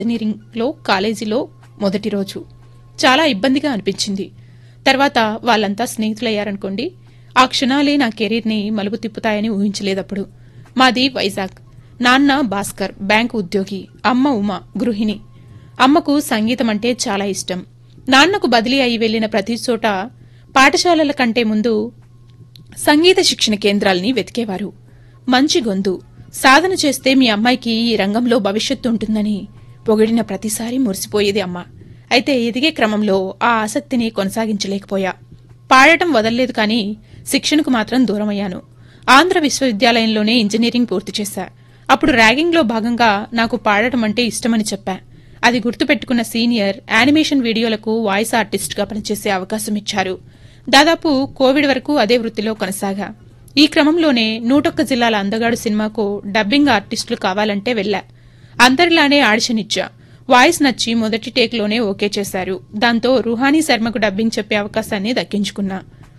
ఇంజనీరింగ్లో కాలేజీలో మొదటి రోజు చాలా ఇబ్బందిగా అనిపించింది తర్వాత వాళ్ళంతా స్నేహితులయ్యారనుకోండి ఆ క్షణాలే నా కెరీర్ని మలుపు తిప్పుతాయని ఊహించలేదప్పుడు మాది వైజాగ్ నాన్న భాస్కర్ బ్యాంకు ఉద్యోగి అమ్మ ఉమ గృహిణి అమ్మకు సంగీతం అంటే చాలా ఇష్టం నాన్నకు బదిలీ అయి వెళ్లిన ప్రతి చోట పాఠశాలల కంటే ముందు సంగీత శిక్షణ కేంద్రాల్ని వెతికేవారు మంచి గొంతు సాధన చేస్తే మీ అమ్మాయికి ఈ రంగంలో భవిష్యత్తు ఉంటుందని పొగిడిన ప్రతిసారి మురిసిపోయేది అమ్మ అయితే ఎదిగే క్రమంలో ఆ ఆసక్తిని కొనసాగించలేకపోయా పాడటం వదల్లేదు కానీ శిక్షణకు మాత్రం దూరమయ్యాను ఆంధ్ర విశ్వవిద్యాలయంలోనే ఇంజనీరింగ్ పూర్తి చేశా అప్పుడు ర్యాగింగ్లో భాగంగా నాకు పాడటం అంటే ఇష్టమని చెప్పా అది గుర్తుపెట్టుకున్న సీనియర్ యానిమేషన్ వీడియోలకు వాయిస్ ఆర్టిస్ట్గా పనిచేసే అవకాశం ఇచ్చారు దాదాపు కోవిడ్ వరకు అదే వృత్తిలో కొనసాగా ఈ క్రమంలోనే నూటొక్క జిల్లాల అందగాడు సినిమాకు డబ్బింగ్ ఆర్టిస్టులు కావాలంటే వెళ్లా అందరిలానే ఆడిషన్ ఇచ్చా వాయిస్ నచ్చి మొదటి టేక్లోనే ఓకే చేశారు దాంతో రుహానీ శర్మకు డబ్బింగ్ చెప్పే అవకాశాన్ని దక్కించుకున్నా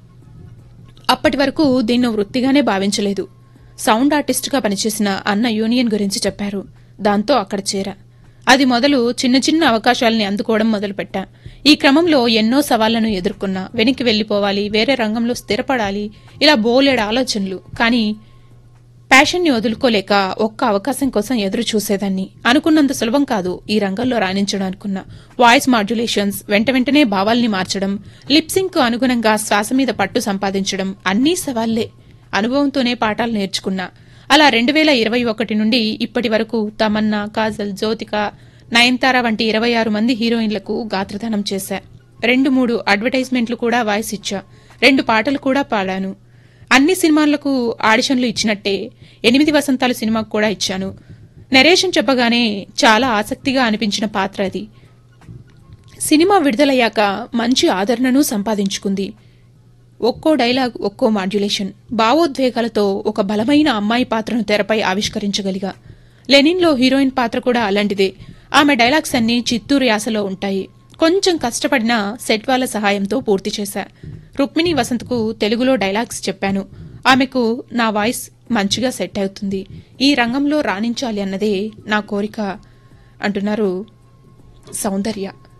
అప్పటి వరకు దీన్ని వృత్తిగానే భావించలేదు సౌండ్ ఆర్టిస్టుగా పనిచేసిన అన్న యూనియన్ గురించి చెప్పారు దాంతో అక్కడ చేరా అది మొదలు చిన్న చిన్న అవకాశాలని అందుకోవడం మొదలుపెట్టా ఈ క్రమంలో ఎన్నో సవాళ్లను ఎదుర్కొన్నా వెనక్కి వెళ్లిపోవాలి వేరే రంగంలో స్థిరపడాలి ఇలా బోలెడు ఆలోచనలు కానీ ప్యాషన్ని వదులుకోలేక ఒక్క అవకాశం కోసం ఎదురు చూసేదాన్ని అనుకున్నంత సులభం కాదు ఈ రంగంలో రాణించడం అనుకున్నా వాయిస్ మాడ్యులేషన్స్ వెంట వెంటనే భావాల్ని మార్చడం లిప్సింగ్ కు అనుగుణంగా శ్వాస మీద పట్టు సంపాదించడం అన్నీ సవాళ్లే అనుభవంతోనే పాఠాలు నేర్చుకున్నా అలా రెండు వేల ఇరవై ఒకటి నుండి ఇప్పటి వరకు తమన్నా కాజల్ జ్యోతిక నయన్తార వంటి ఇరవై ఆరు మంది హీరోయిన్లకు గాత్రదానం చేశా రెండు మూడు అడ్వర్టైజ్మెంట్లు కూడా వాయిస్ ఇచ్చా రెండు పాటలు కూడా పాడాను అన్ని సినిమాలకు ఆడిషన్లు ఇచ్చినట్టే ఎనిమిది వసంతాలు సినిమాకు కూడా ఇచ్చాను నెరేషన్ చెప్పగానే చాలా ఆసక్తిగా అనిపించిన పాత్ర అది సినిమా విడుదలయ్యాక మంచి ఆదరణను సంపాదించుకుంది ఒక్కో డైలాగ్ ఒక్కో మాడ్యులేషన్ భావోద్వేగాలతో ఒక బలమైన అమ్మాయి పాత్రను తెరపై ఆవిష్కరించగలిగా లెనిన్లో హీరోయిన్ పాత్ర కూడా అలాంటిదే ఆమె డైలాగ్స్ అన్నీ చిత్తూరు యాసలో ఉంటాయి కొంచెం కష్టపడినా సెట్ వాళ్ళ సహాయంతో పూర్తి చేశా రుక్మిణి వసంత్కు తెలుగులో డైలాగ్స్ చెప్పాను ఆమెకు నా వాయిస్ మంచిగా సెట్ అవుతుంది ఈ రంగంలో రాణించాలి అన్నదే నా కోరిక అంటున్నారు సౌందర్య